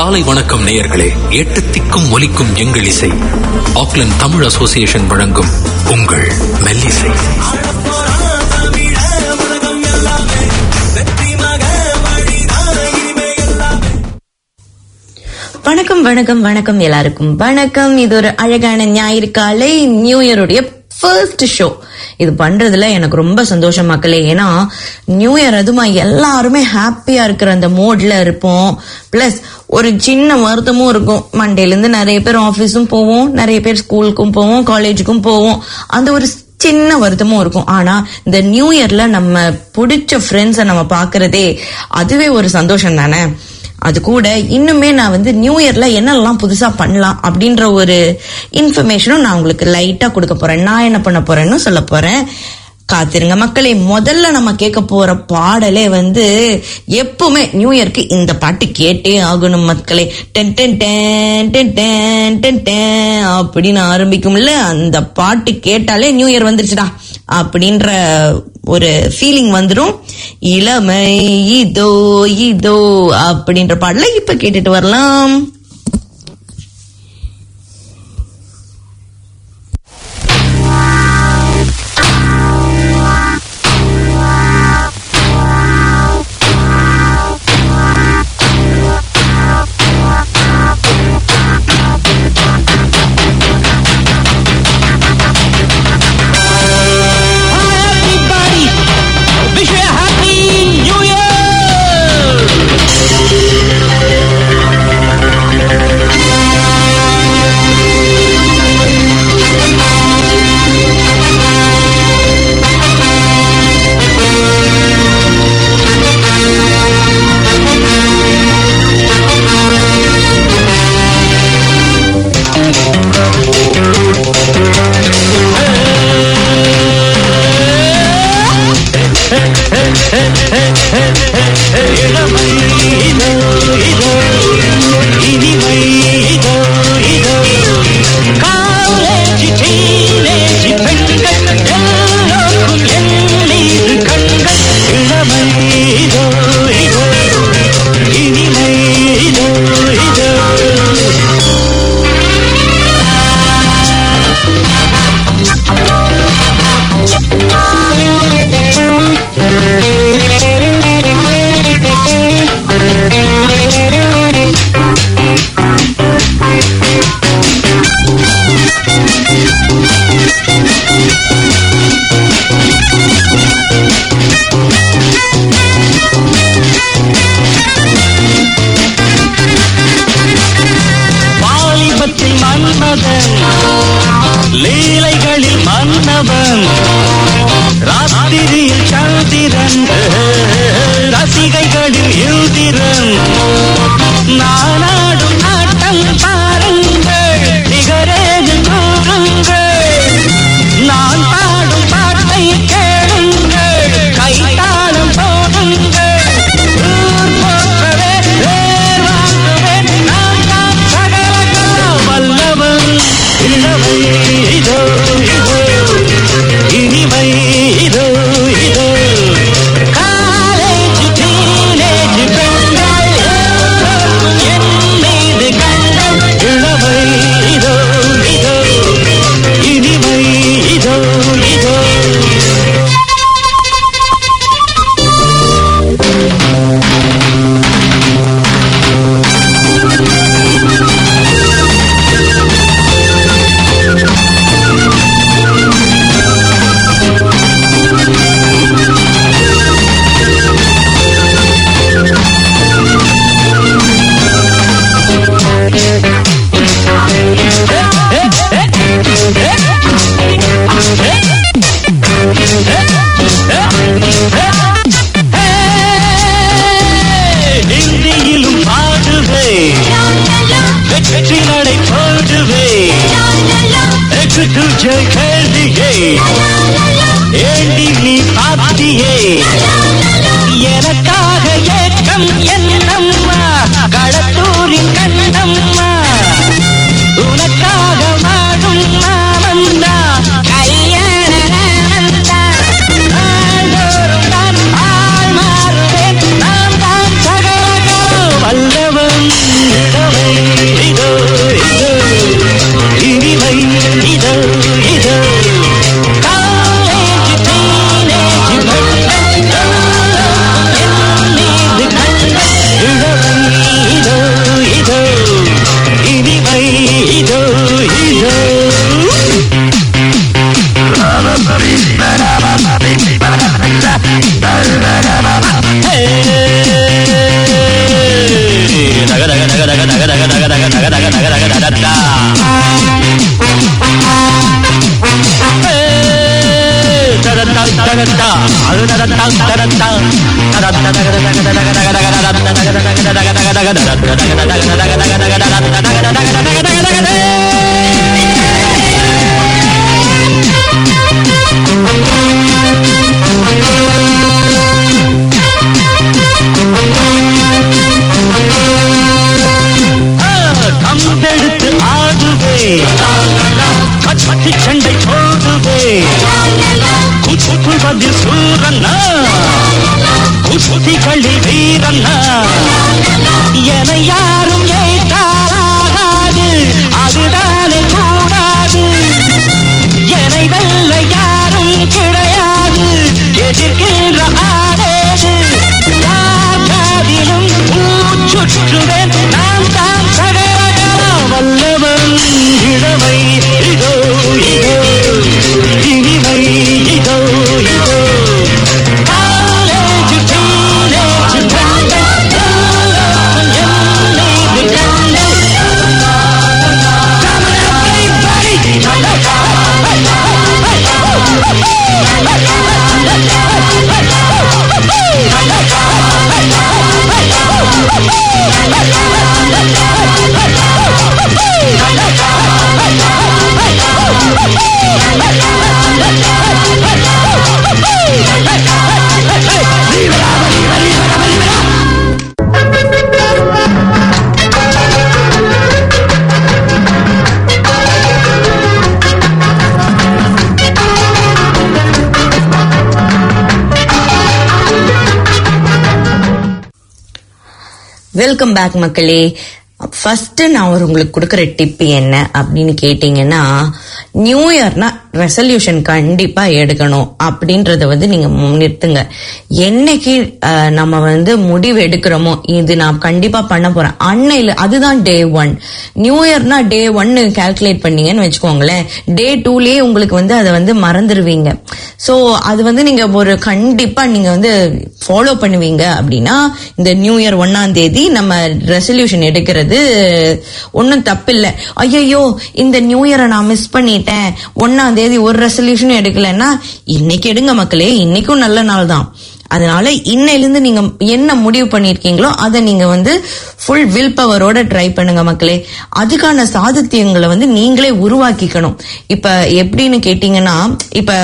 காலை வணக்கம் நேயர்களே எட்டு திக்கும் ஒலிக்கும் எங்கள் இசை ஆக்லாந்து தமிழ் அசோசியேஷன் வழங்கும் உங்கள் மெல்லிசை வணக்கம் வணக்கம் வணக்கம் எல்லாருக்கும் வணக்கம் இது ஒரு அழகான ஞாயிறு காலை நியூ இயருடைய ஃபர்ஸ்ட் ஷோ இது பண்றதுல எனக்கு ரொம்ப சந்தோஷம் மக்களே ஏன்னா நியூ இயர் அதுமா எல்லாருமே ஹாப்பியா இருக்கிற அந்த மோட்ல இருப்போம் பிளஸ் ஒரு சின்ன வருத்தமும் இருக்கும் மண்டேல இருந்து நிறைய பேர் ஆபீஸும் போவோம் நிறைய பேர் ஸ்கூலுக்கும் போவோம் காலேஜுக்கும் போவோம் அந்த ஒரு சின்ன வருத்தமும் இருக்கும் ஆனா இந்த நியூ இயர்ல நம்ம பிடிச்ச ஃப்ரெண்ட்ஸை நம்ம பாக்குறதே அதுவே ஒரு சந்தோஷம் தானே அது கூட இன்னுமே நான் வந்து நியூ இயர்ல என்னெல்லாம் புதுசா பண்ணலாம் அப்படின்ற ஒரு இன்ஃபர்மேஷனும் நான் உங்களுக்கு லைட்டா கொடுக்க போறேன் நான் என்ன பண்ண போறேன்னு சொல்ல போறேன் காத்திருங்க மக்களே முதல்ல நம்ம கேட்க போற பாடலே வந்து எப்பவுமே நியூ இயர்க்கு இந்த பாட்டு கேட்டே ஆகணும் மக்களே ten ten ten ten ten ten ten அப்படின்னு ஆரம்பிக்கும்ல அந்த பாட்டு கேட்டாலே நியூ இயர் வந்துருச்சுடா அப்படின்ற ஒரு ஃபீலிங் வந்துடும் இளமை இதோ இதோ அப்படின்ற பாடல இப்ப கேட்டுட்டு வரலாம் everybody! Wish you a happy new year! இளமை இதோ இதோ இனிமை இதோ இதோ காலேஜ் டீனேஜ் பெண்கள் எல்லோருக்கும் என் மீது கண்கள் இளமை இதோ இதோ இனிமை இதோ இதோ வாலிபத்தில் மன்மதன் லீலைகளில் மன்னவன் ராத்திரியில் சந்திரன் ரசிகைகளில் இந்திரன் நானாடும் நாட்டம் பாருங்கள் நிகரேது கூறுங்கள் நான் பாடும் பாட்டை கேளுங்கள் கைத்தாளம் போடுங்கள் ஊர் போற்றவே வேர் வாங்குவேன் நான் தான் சகல கலா வல்லவன் இளமை இதோ இதோ இனிமை இதோ இதோ காலேஜ் டீனேஜ் பெண்கள் எல்லோருக்கும் என் கம்பெடுத்து ஆடுவே கத்தி சண்டை போடுவே குத்துவதில் சூரன்னா குஸ்திகளில் வீரன்னா என யாரும் ஏற்றாராகாது அதுதானே கூடாது என்னை வெல்ல யாரும் கிடையாது எதிர்க்கின்ற ஆடேது யார் காதிலும் பூச்சுற்றுவேன் நான் தான் சகலகலாம் வல்லவன் இளமை இதோ இதோ இனிமை இதோ இதோ காலேஜ் டீனேஜ் பிராண்டட் என்னை பிராண்டட் வெல்கம் பேக் மக்களே ஃபர்ஸ்ட் நான் ஒரு உங்களுக்கு கொடுக்குற டிப் என்ன அப்படின்னு கேட்டீங்கன்னா நியூ இயர்னா ரெசல்யூஷன் கண்டிப்பா எடுக்கணும் அப்படின்றத வந்து நீங்க நிறுத்துங்க என்னைக்கு அஹ், நம்ம வந்து முடிவு எடுக்கிறோமோ இது நான் கண்டிப்பா பண்ண போறேன் அன்னையில அதுதான் டே ஒன் நியூ இயர்னா டே ஒன்னு கால்குலேட் பண்ணீங்கன்னு வச்சுக்கோங்களேன் டே டூலயே உங்களுக்கு வந்து அதை வந்து மறந்துடுவீங்க சோ அது வந்து நீங்க ஒரு கண்டிப்பா நீங்க வந்து ஃபாலோ பண்ணுவீங்க அப்படின்னா இந்த நியூ இயர் ஒன்னாம் தேதி நம்ம ரெசல்யூஷன் எடுக்கிறது ஒன்றும் தப்பில்லை ஐயோ இந்த நியூ இயரை நான் மிஸ் பண்ணிட்டேன் ஒன்னாம் தேதி ஒரு ரெசல்யூஷனும் எடுக்கலைன்னா இன்னைக்கு எடுங்க மக்களே இன்னைக்கும் நல்ல நாள் தான் அதனால இன்னையிலிருந்து நீங்க என்ன முடிவு பண்ணிருக்கீங்களோ அதை நீங்க வந்து ஃபுல் வில் பவரோட ட்ரை பண்ணுங்க மக்களே அதுக்கான சாதித்தியங்களை வந்து நீங்களே உருவாக்கிக்கணும் இப்ப எப்படின்னு கேட்டீங்கன்னா இப்ப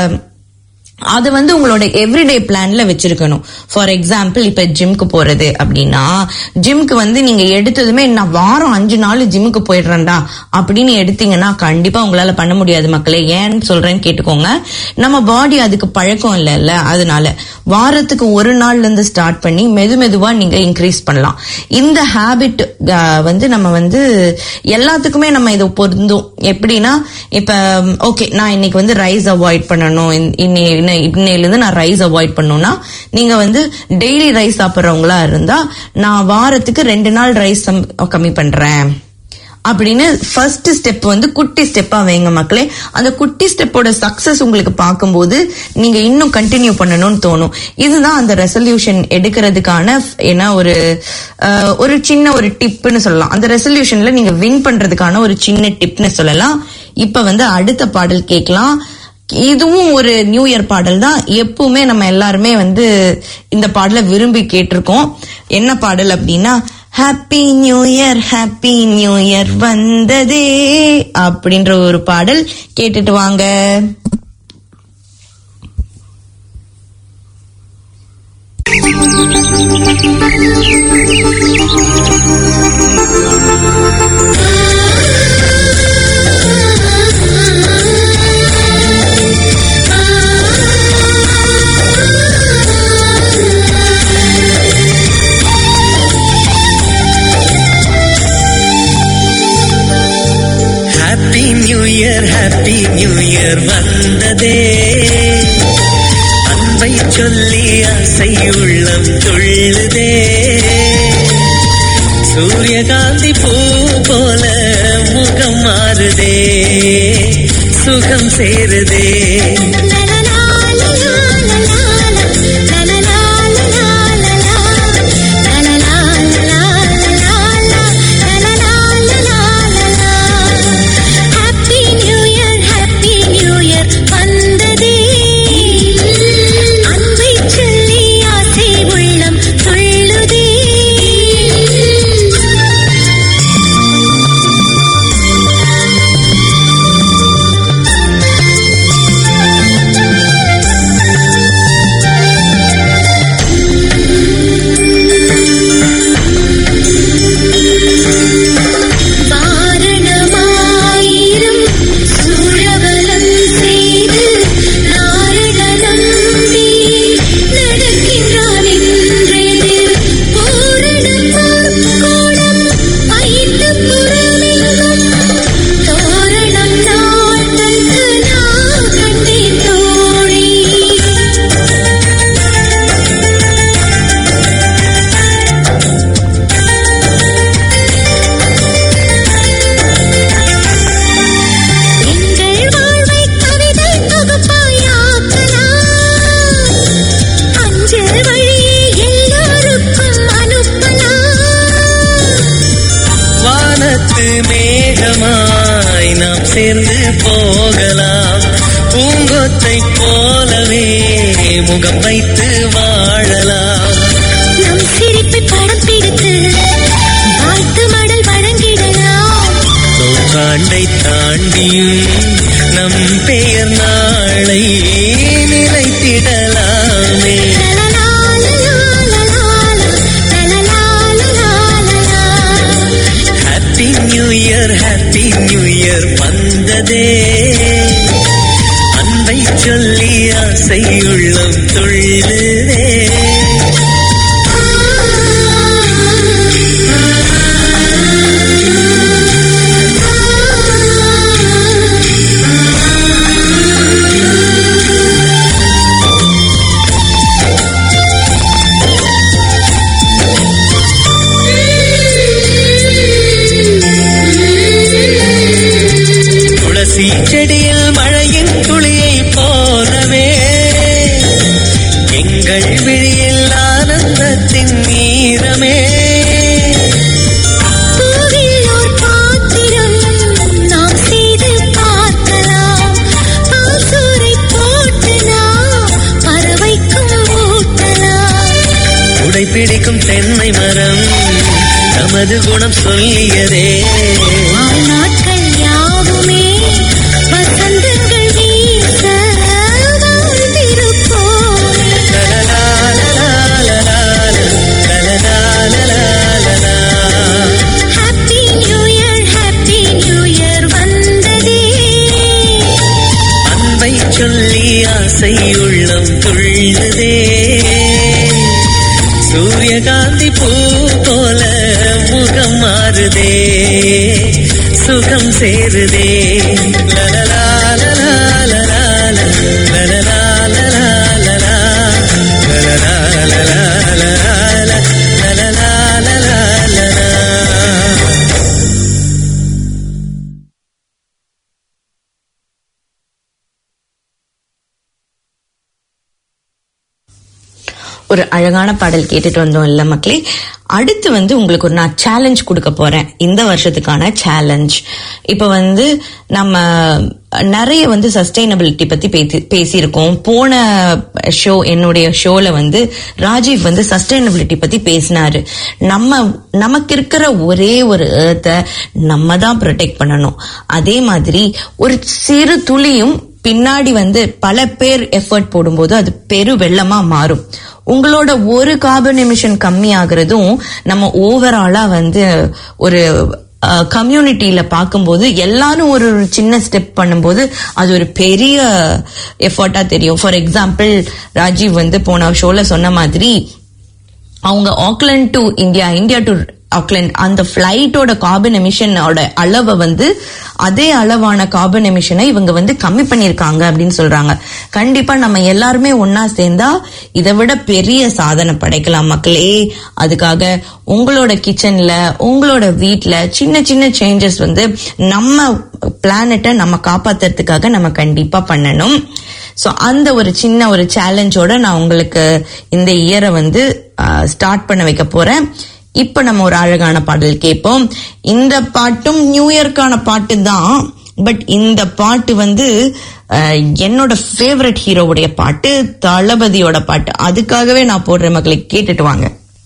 அது வந்து உங்களோட எவ்ரிடே பிளான்ல வச்சிருக்கணும் ஃபார் எக்ஸாம்பிள் இப்ப ஜிம்க்கு போறது அப்படின்னா ஜிம்க்கு வந்து நீங்க எடுத்ததுமே நான் வாரம் அஞ்சு நாள் ஜிம்முக்கு போயிடுறேன்டா அப்படின்னு எடுத்தீங்கன்னா கண்டிப்பா உங்களால பண்ண முடியாது மக்களே ஏன்னு சொல்றேன்னு கேட்டுக்கோங்க நம்ம பாடி அதுக்கு பழக்கம் இல்லைல்ல அதனால வாரத்துக்கு ஒரு நாள்ல இருந்து ஸ்டார்ட் பண்ணி மெது மெதுவா நீங்க இன்க்ரீஸ் பண்ணலாம் இந்த ஹேபிட் வந்து நம்ம வந்து எல்லாத்துக்குமே நம்ம இது பொருந்தும் எப்படின்னா இப்ப ஓகே நான் இன்னைக்கு வந்து ரைஸ் அவாய்ட் பண்ணணும் இன்ன- இன்னை- இன்னை- இன்னையிலிருந்து நான் ரைஸ் அவாய்ட் பண்ணணும்னா நீங்க வந்து டெய்லி ரைஸ் சாப்பிட்றவங்களா இருந்தா நான் வாரத்துக்கு ரெண்டு நாள் ரைஸ் கம்மி பண்றேன் அப்படின்னு ஃபர்ஸ்ட் ஸ்டெப் வந்து குட்டி ஸ்டெப்பா வைங்க மக்களே அந்த குட்டி ஸ்டெப்போட சக்சஸ் உங்களுக்கு பார்க்கும்போது நீங்க இன்னும் கண்டினியூ பண்ணணும்னு தோணும் இதுதான் அந்த ரெசல்யூஷன் எடுக்கிறதுக்கான என்ன ஒரு அஹ், ஒரு சின்ன ஒரு டிப்னு சொல்லலாம் அந்த ரெசல்யூஷன்ல நீங்க வின் பண்றதுக்கான ஒரு சின்ன டிப்னு சொல்லலாம் இப்ப வந்து அடுத்த பாடல் கேட்கலாம் இதுவும் ஒரு நியூ இயர் பாடல் தான் எப்பவுமே நம்ம எல்லாருமே வந்து இந்த பாடலை விரும்பி கேட்டிருக்கோம் என்ன பாடல் அப்படின்னா happy new year happy new year வந்ததே அப்படின்ற ஒரு பாடல் கேட்டுட்டு வாங்க happy new year happy new year வந்ததே அன்பை சொல்லி ஆசை உள்ளம் துள்ளுதே சூரியகாந்தி பூ போல முகம் மாறுதே சுகம் சேருதே happy new year happy new year வந்ததே அன்பை சொல்லி ஆசை உள்ளம் சேர்ந்து போகலாம் பூங்கொத்தை போலவே முகம் வைத்து வாழலாம் நம் சிரிப்பை படம் பிடித்து வாழ்த்து மடல் வழங்கிடலாம் நூற்றாண்டை தாண்டியும் நம் பெயர் நாளை நிலைத்திடலாமே happy new year happy new year வந்ததே அன்பை சொல்லி ஆசை உள்ளம் துள்ளுதே துளசி செடியில் மழையின் துளியை போலவே எங்கள் விழியில் ஆனந்தத்தின் நீரமே பூவில் ஓர் பாத்திரம் நாம் செய்து பார்க்கலாம் பாசூரை போட்டு நாம் பறவைக்கும் ஊட்டலாம் உடை பிடிக்கும் தென்னை மரம் நமது குணம் சொல்லியதே வாழ்நாட்கள் யாவுமே வசந்தங்கள் வீச வாழ்ந்திருப்போமே happy new year happy new year வந்ததே அன்பை சொல்லி ஆசை உள்ளம் துள்ளுதே சூரியகாந்தி பூ போல முகம் மாறுதே சுகம் சேருதே லலலா, லலா, லலா, லலலா, லலா, லலா, லலலா, லலா, லலா, லலலா, லலா, லலா. ஒரு அழகான பாடல் கேட்டுட்டு வந்தோம் இல்ல மக்களே அடுத்து வந்து உங்களுக்கு ஒரு நான் சேலஞ்ச் கொடுக்க போறேன் இந்த வருஷத்துக்கான சேலஞ்ச் இப்ப வந்து நம்ம நிறைய வந்து சஸ்டைனபிலிட்டி பத்தி பேசி பேசியிருக்கோம் போன ஷோ என்னுடைய ஷோல வந்து ராஜீவ் வந்து சஸ்டைனபிலிட்டி பத்தி பேசினாரு நம்ம நமக்கு இருக்கிற ஒரே ஒரு ஏர்த்தை நம்ம தான் ப்ரொடெக்ட் பண்ணணும் அதே மாதிரி ஒரு சிறு துளியும் பின்னாடி வந்து பல பேர் எஃபர்ட் போடும்போது அது பெரு வெள்ளமா மாறும் உங்களோட ஒரு கார்பன் எமிஷன் கம்மி ஆகுறதும் நம்ம ஓவராலா வந்து ஒரு கம்யூனிட்டியில பார்க்கும்போது எல்லாரும் ஒரு ஒரு சின்ன ஸ்டெப் பண்ணும்போது அது ஒரு பெரிய எஃபர்ட்டா தெரியும் ஃபார் எக்ஸாம்பிள் ராஜீவ் வந்து போன ஷோல சொன்ன மாதிரி அவங்க Auckland to India India to Auckland அந்த ஃபிளைட்டோட கார்பன் எமிஷனோட அளவை வந்து அதே அளவான கார்பன் எமிஷனை இவங்க வந்து கம்மி பண்ணியிருக்காங்க அப்படின்னு சொல்றாங்க கண்டிப்பா நம்ம எல்லாருமே ஒன்னா சேர்ந்தா இதை விட பெரிய சாதனை படைக்கலாம் மக்களே அதுக்காக உங்களோட கிச்சன்ல உங்களோட வீட்ல சின்ன சின்ன சேஞ்சஸ் வந்து நம்ம பிளானட்டை நம்ம காப்பாத்துறதுக்காக நம்ம கண்டிப்பா பண்ணணும் ஸோ அந்த ஒரு சின்ன ஒரு சேலஞ்சோட நான் உங்களுக்கு இந்த இயரை வந்து ஸ்டார்ட் பண்ண வைக்க போறேன் இப்ப நம்ம ஒரு அழகான பாடல் கேட்போம் இந்த பாட்டும் நியூ இயர்க்கான பாட்டு தான் பட் இந்த பாட்டு வந்து அஹ், என்னோட ஃபேவரட் ஹீரோவுடைய பாட்டு தளபதியோட பாட்டு அதுக்காகவே நான் போடுற மக்களை கேட்டுட்டு வாங்க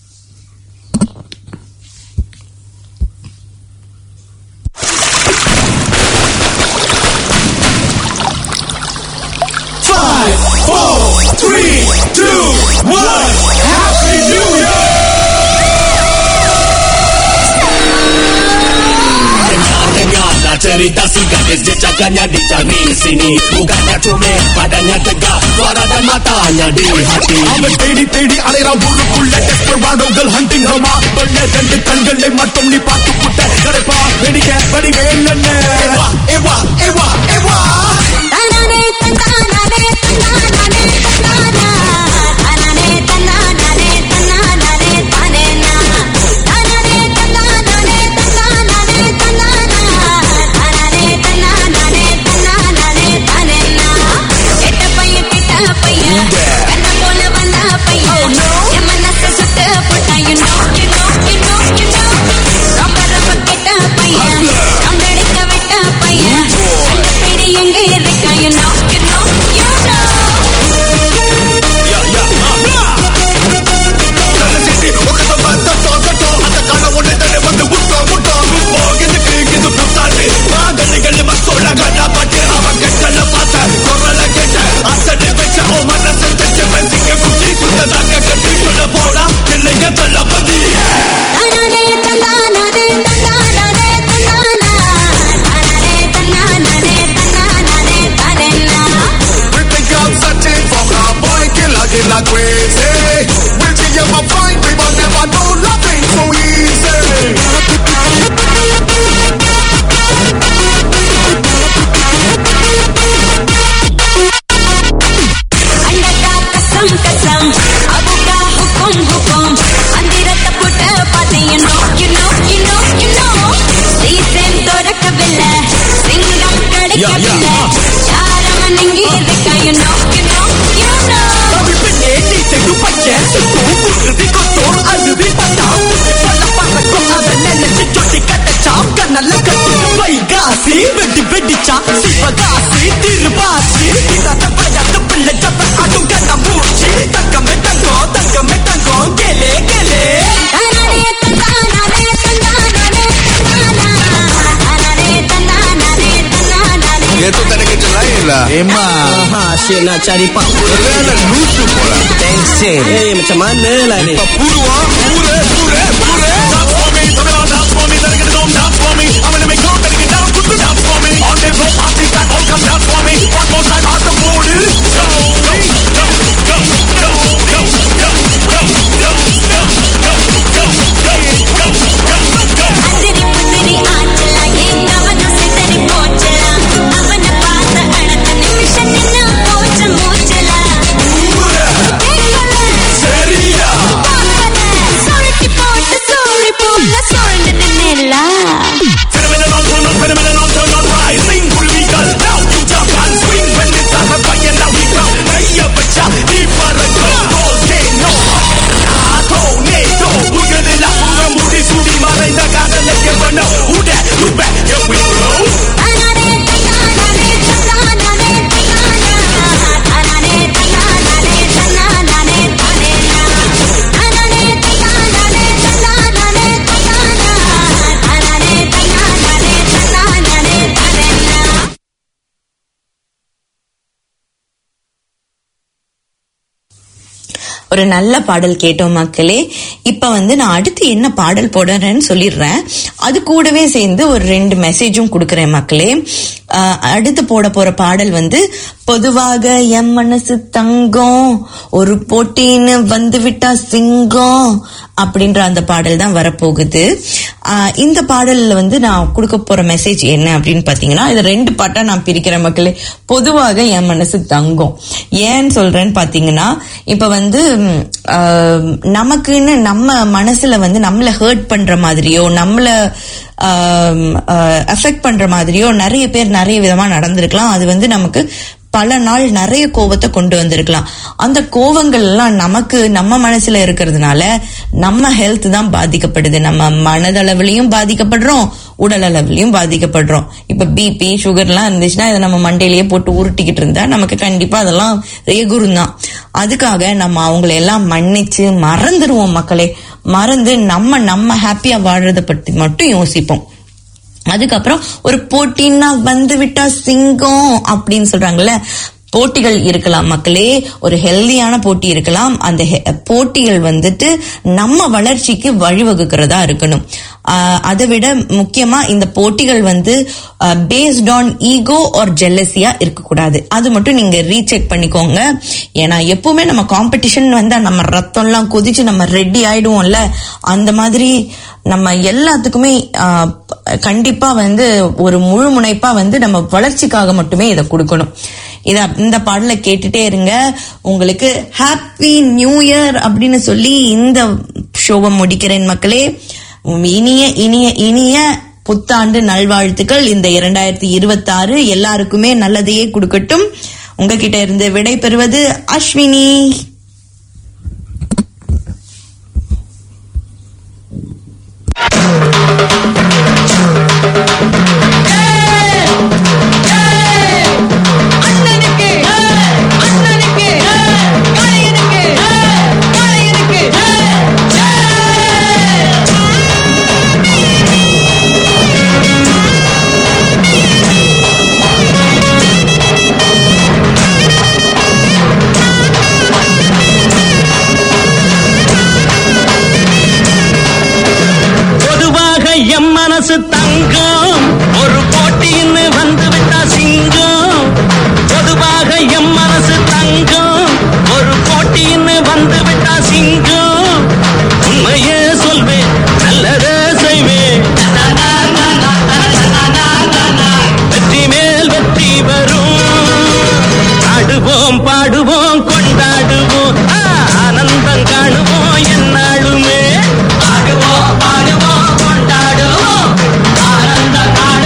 Five, four, three, two, one. Happy New Year! Dengar cerita si gadis jejaganya dicari sini Bukannya cumi badannya tegak Suara dan matanya di hati அவன் தேடி தேடி அலைறான் ஊருக்குள்ள டெஸ்பராடோகள் ஹண்டிங் ஹமா வெள்ள ரெண்டு கண்களை மட்டும் நீ பார்த்து புட்ட கரைப்பா வெடிக்க வடிவேல் என்ன ஏவா ஏவா ஏவா தனனே தன்னானே தன்னானே தன்னானா தனனே தன்னானே தன்னானே தானேனா தனனே தன்னானே தன்னானே தன்னானா தனனே தன்னானே தன்னானே தானேனா எட்ட பையன் கிட்ட பையன் கண்ண போல வந்த பையன் என் மனசு சுத்த போட்டா you know you know you know you know ரொம்ப ரொம்ப கெட்ட பையன் ரொம்ப எடுக்க விட்ட பையன் பிடிச்சா சிவகாசி திருவாசி இதாத்த பையத்து பிள்ளை ஜப்ப ஆட்டும் கண்ண மூச்சி தங்கமே தங்கம் தங்கமே தங்கம் கேளே கேளே Dia tu tak ada kerja lain lah Memang Ha, asyik nak cari pak Dia nak lucu pula Tension Eh, macam mana lah ni Pak Puru ah Pura Pura Pura Dance for me Come on dance for me Better get it on Dance for me I'm gonna make love Better get down Put the dance for me On the floor Party time All come dance for me One more time Out the board Go Go Go Go Go Go Go Go Go Phenomenon on turn on Phenomenon on turn on Rising குருவிகள் Now you jump and swing When it's time for பையன் Now we come கைய வச்சா நீ பறக்கும் Volcano Tornado உயரில் உங்க முடி சுடி மறைந்த காதலை எவனோ உட உப Here we go ஒரு நல்ல பாடல் கேட்டோம் மக்களே இப்ப வந்து நான் அடுத்து என்ன பாடல் போடுறேன்னு சொல்லிடுறேன் அது கூடவே சேர்ந்து ஒரு ரெண்டு மெசேஜும் கொடுக்குறேன் மக்களே ஆஹ் அடுத்து போட போற பாடல் வந்து பொதுவாக என் மனசு தங்கம் ஒரு போட்டின்னு வந்து விட்டா சிங்கம் அப்படின்ற அந்த பாடல் தான் வரப்போகுது ஆஹ் இந்த பாடல்ல வந்து நான் கொடுக்க போற மெசேஜ் என்ன அப்படின்னு பாத்தீங்கன்னா இது ரெண்டு பாட்டா நான் பிரிக்கிறேன் மக்களே பொதுவாக என் மனசு தங்கம் ஏன்னு சொல்றேன்னு பாத்தீங்கன்னா இப்ப வந்து ம், ஆஹ், நமக்குன்னு நம்ம மனசுல வந்து நம்மள ஹர்ட் பண்ற மாதிரியோ நம்மள அஃபெக்ட் பண்ற மாதிரியோ நிறைய பேர் நிறைய விதமா நடந்திருக்கலாம் அது வந்து நமக்கு பல நாள் நிறைய கோவத்தை கொண்டு வந்திருக்கலாம் அந்த கோவங்கள் எல்லாம் நமக்கு நம்ம மனசுல இருக்கிறதுனால நம்ம ஹெல்த் தான் பாதிக்கப்படுது நம்ம மனதளவுலயும் பாதிக்கப்படுறோம் உடல் அளவுலயும் பாதிக்கப்படுறோம் இப்ப பிபி சுகர்லாம் இருந்துச்சுன்னா இதை நம்ம மண்டையிலேயே போட்டு உருட்டிக்கிட்டு இருந்தா நமக்கு கண்டிப்பா அதெல்லாம் ரேகுரும் தான் அதுக்காக நம்ம அவங்களை எல்லாம் மன்னிச்சு மறந்துருவோம் மக்களே மறந்து நம்ம நம்ம ஹாப்பியா வாழ்றத பத்தி மட்டும் யோசிப்போம் அதுக்கப்புறம் ஒரு போட்டின்னா வந்து விட்டா சிங்கம் அப்படின்னு சொல்றாங்கல்ல போட்டிகள் இருக்கலாம் மக்களே ஒரு ஹெல்தியான போட்டி இருக்கலாம் அந்த ஹெ- போட்டிகள் வந்துட்டு நம்ம வளர்ச்சிக்கு வழிவகுக்கிறதா இருக்கணும் ஆஹ் அதை விட முக்கியமா இந்த போட்டிகள் வந்து பேஸ்ட் ஆன் ஈகோ ஆர் ஜெல்லசியா இருக்கக்கூடாது அது மட்டும் நீங்க ரீசெக் பண்ணிக்கோங்க ஏன்னா எப்பவுமே நம்ம காம்படிஷன் வந்தா நம்ம ரத்தம்லாம் கொதிச்சு நம்ம ரெடி ஆயிடுவோம்ல அந்த மாதிரி நம்ம எல்லாத்துக்குமே ஆஹ், ப- கண்டிப்பா வந்து ஒரு முழு முனைப்பா வந்து நம்ம வளர்ச்சிக்காக மட்டுமே இதை கொடுக்கணும் இத இந்த பாடலை கேட்டுட்டே இருங்க உங்களுக்கு ஹாப்பி நியூ இயர் அப்படின்னு சொல்லி இந்த ஷோவை முடிக்கிறேன் மக்களே உம் இனிய இனிய இனிய புத்தாண்டு நல்வாழ்த்துக்கள் இந்த இரண்டாயிரத்தி இருபத்தி ஆறு எல்லாருக்குமே நல்லதையே கொடுக்கட்டும் உங்ககிட்ட இருந்து விடை பெறுவது அஸ்வினி அண்ணனுக்கு அண்ணனுக்கு காளையனுக்கு காளையனுக்கு பொதுவாக எம் மனசு தங்கம் ஒரு போட்டின்னு வந்து விட்டா சிங்கம் பொதுவாக எம் மனசு தங்கம் ஒரு போட்டின்னு வந்து விட்டா சிங்கம் உண்மையே சொல்வேன் நல்லதே செய்வேன் வெற்றி மேல் வெற்றி வரும் ஆடுவோம் பாடுவோம் கொண்டாடுவோம் ஆ, ஆனந்தம் காணுவோம் என்னாலுமே ஆடுவோம் பாடுவோம் கொண்டாடுவோம் ஆனந்தம் காணுவோம்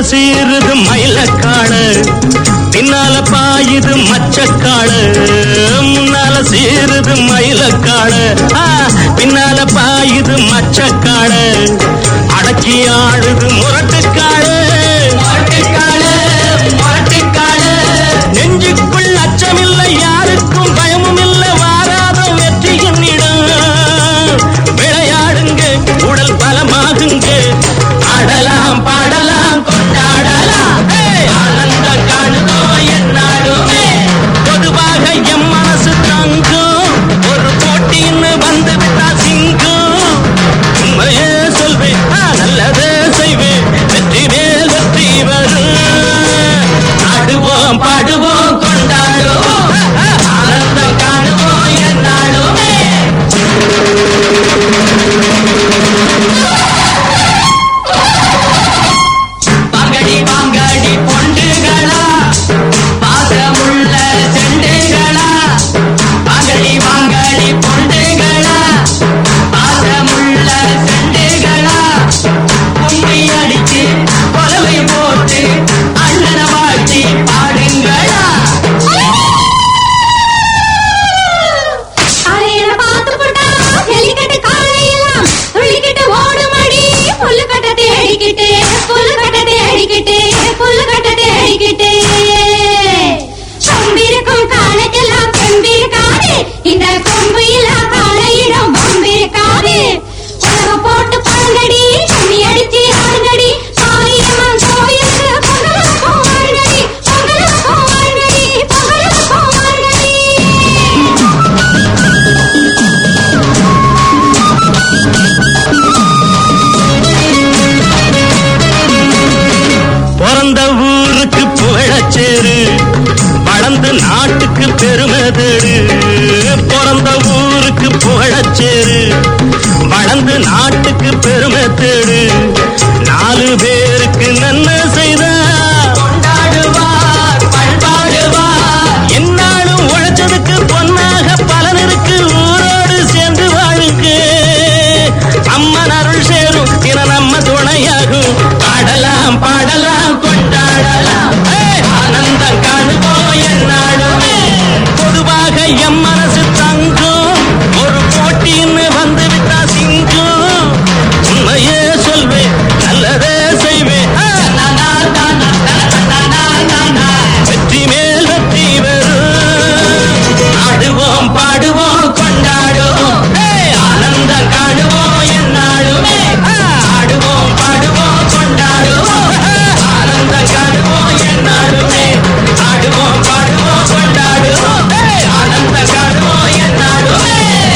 சீருது மயிலக்காடு பின்னால பாயுது மச்சக்காடு முன்னால சீருது மயிலக்காடு ஆ, பின்னால பாயுது மச்சக்காடு அடக்கி ஆடுது முரட்டுக்காடு முரட்டுக்காடு முரட்டுக்காடு நெஞ்சுக்குள் அச்சமில்லை யாருக்கும் பயமும் இல்லை வாராத வெற்றியின் இடம் விளையாடுங்க உடல் பலமாகுங்க ஆடலாம் பாடலாம் கொண்டாடலாம் ஏய், ஆனந்தம் காணுதோம் என்னாடுமே பொதுவாக எம் மனசு தங்கும் ஒரு போட்டின்னு வந்து விட்டா சிங்கும் உண்மையே சொல்வேன் நான் நல்லதே செய்வேன் வெற்றி மேல் வெற்றி வரும் ஆடுவோம் பாடுவோம் கொண்டாடுவோம் ஆனந்தம் காணுவோம் என்னாடுமே வாங்கடி வாங்கடி பொண்டுகளா பாசமுள்ள செண்டுகளா வாங்கடி வாங்கடி பொண்டுகளா பாசமுள்ள செண்டுகளா கும்மி அடிச்சு கொலவை போட்டு அண்ணன வாழ்த்தி பாடுங்களா அரையில பார்த்து போட்டா ஜல்லிக்கட்டு காளையெல்லாம் துள்ளிக்கிட்டு ஓடுமடி புல்லு கட்ட தேடிக்கிட்டு புல்லு கட்ட தேடிக்கிட்டு புல்லு கட்ட தேடிக்கிட்டு கொம்பிருக்கும் காலைக்கெல்லாம் கொம்பிருக்காது இந்த கொம்பு இல்ல காளையிடம் கொம்பிருக்காது உலக போட்டு பாருங்கடி தண்ணி அடிச்சு ஆடுங்கடி மாரியம்மன் கோயிலுக்கு பொங்கலுக்கும் வாருங்கடி பொங்கலுக்கும் வாருங்கடி பொங்கலுக்கும் வாருங்கடி பிறந்த ஊருக்கு புகழச்சேரு வளர்ந்து நாட்டுக்கு பெருமை தேடு பிறந்த ஊருக்கு புகழச்சேரு வளர்ந்து நாட்டுக்கு பெருமை தேடு நாலு பேருக்கு நன்மை செய்தா கொண்டாடுவார் பண்பாடுவார் என்னாலும் உழைச்சதுக்கு பொன்னாக பலன் இருக்கு ஊரோடு சேர்ந்து வாழுங்க அம்மன் அருள் சேரும் தின நம்ம துணையாகும் பாடலாம் பாடலாம் கொண்டாடலாம் ஏய், ஆனந்தம் காணுவோம் என்னாலுமே பொதுவாக எம் மனசு தங்கும் ஒரு போட்டின்னு வந்து விட்டா சிங்கும் உண்மையே சொல்வேன் நல்லதே செய்வேன் ஆ, நா, நா, நா, நா, நா, நா, நா, நா, நா. வெற்றி மேல் வெற்றி வரும் ஆடுவோம் பாடுவோம் கொண்டாடுவோம் ஏய், ஆனந்தம் காணுவோம் என்னாலுமே ஆ, ஆடுவோம் பாடுவோம் கொண்டாடுவோம் ஆனந்தம் காணுவோம் என்னாலுமே ஆடுவோம் பாடுவோம் கொண்டாடுவோம் ஏய், ஆனந்தம் காணுவோம் என்னாலுமே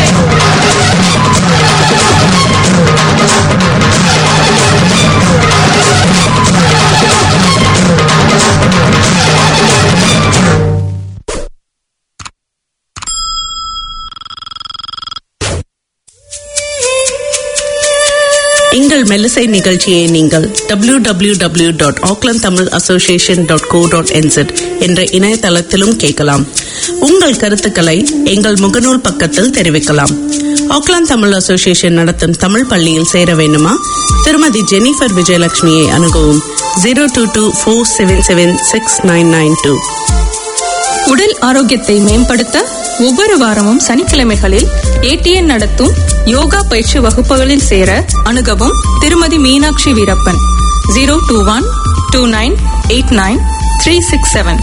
எங்கள் மெல்லிசை நிகழ்ச்சியை நீங்கள் W W W dot Auckland Tamil association dot co dot N Z என்ற இணையதளத்திலும் கேட்கலாம் உங்கள் கருத்துக்களை எங்கள் முகநூல் பக்கத்தில் தெரிவிக்கலாம் ஆக்லாந்து தமிழ் அசோசியேஷன் நடத்தும் தமிழ் பள்ளியில் சேர வேண்டுமா திருமதி ஜெனிஃபர் விஜயலட்சுமியை அணுகவும் zero two two four seven seven six nine nine two உடல் ஆரோக்கியத்தை மேம்படுத்த ஒவ்வொரு வாரமும் சனிக்கிழமைகளில் ஏடிஎன் நடத்தும் யோகா பயிற்சி வகுப்புகளில் சேர அணுகவும் Thirumathi Meenakshi Veerappan zero two one two nine eight nine three six seven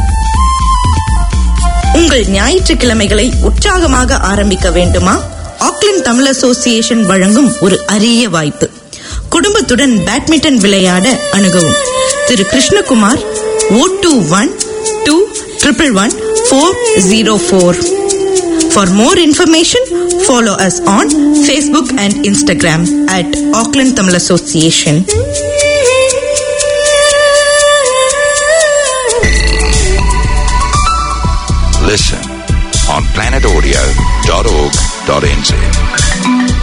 உங்கள் ஞாயிற்றுக்கிழமைகளை உற்சாகமாக ஆரம்பிக்க வேண்டுமா ஆக்லாந்து தமிழ் அசோசியேஷன் வழங்கும் ஒரு அரிய வாய்ப்பு குடும்பத்துடன் பேட்மிண்டன் விளையாட அணுகவும் Thiru Krishnakumar O two one two triple one four zero four For more information, follow us on Facebook and Instagram at Auckland Tamil Association. Listen on planetaudio.org.nz.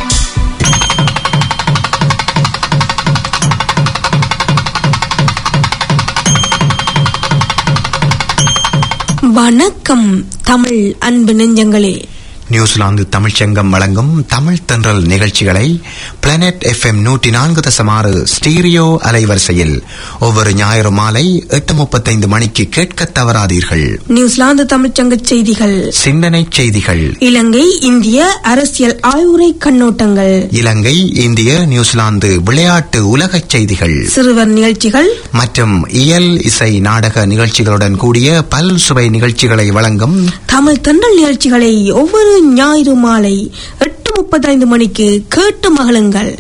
வணக்கம் தமிழ் அன்பு நெஞ்சங்களே நியூசிலாந்து தமிழ்ச்சங்கம் வழங்கும் தமிழ் தென்றல் நிகழ்ச்சிகளை பிளானட் எஃப்எம் நூற்றி நான்கு தசமாறு ஸ்டீரியோ அலைவரிசையில் ஒவ்வொரு ஞாயிறு மாலை எட்டு முப்பத்தைந்து மணிக்கு கேட்க தவறாதீர்கள் நியூசிலாந்து தமிழ்ச்சங்க செய்திகள் சிந்தனை செய்திகள் இலங்கை இந்திய அரசியல் ஆய்வுரை கண்ணோட்டங்கள் இலங்கை இந்திய நியூசிலாந்து விளையாட்டு உலகச் செய்திகள் சிறுவர் நிகழ்ச்சிகள் மற்றும் இயல் இசை நாடக நிகழ்ச்சிகளுடன் கூடிய பல் சுவை நிகழ்ச்சிகளை வழங்கும் தமிழ் தென்றல் நிகழ்ச்சிகளை ஒவ்வொரு ஞாயிறு மாலை எட்டு முப்பத்தைந்து மணிக்கு கேட்டு மகிழுங்கள்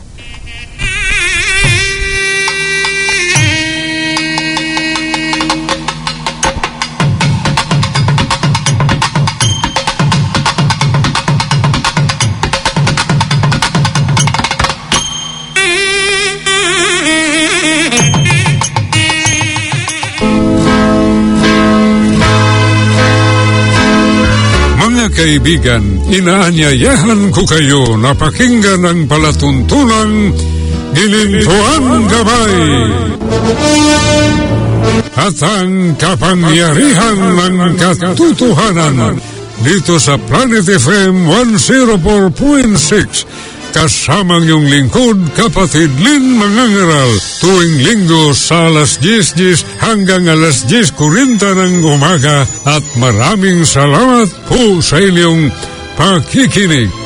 Mga kaibigan, inaanyayahan ko kayo na pakinggan ang palatuntunang Ginintuan Gabay. At ang kapangyarihan ng katotohanan dito sa Planet FM 104.6 kasama yung lingkod kapatid Lin Mangangaral tuwing linggo sa alas 10.10 hanggang alas 10.40 ng umaga at maraming salamat po sa inyong pakikinig.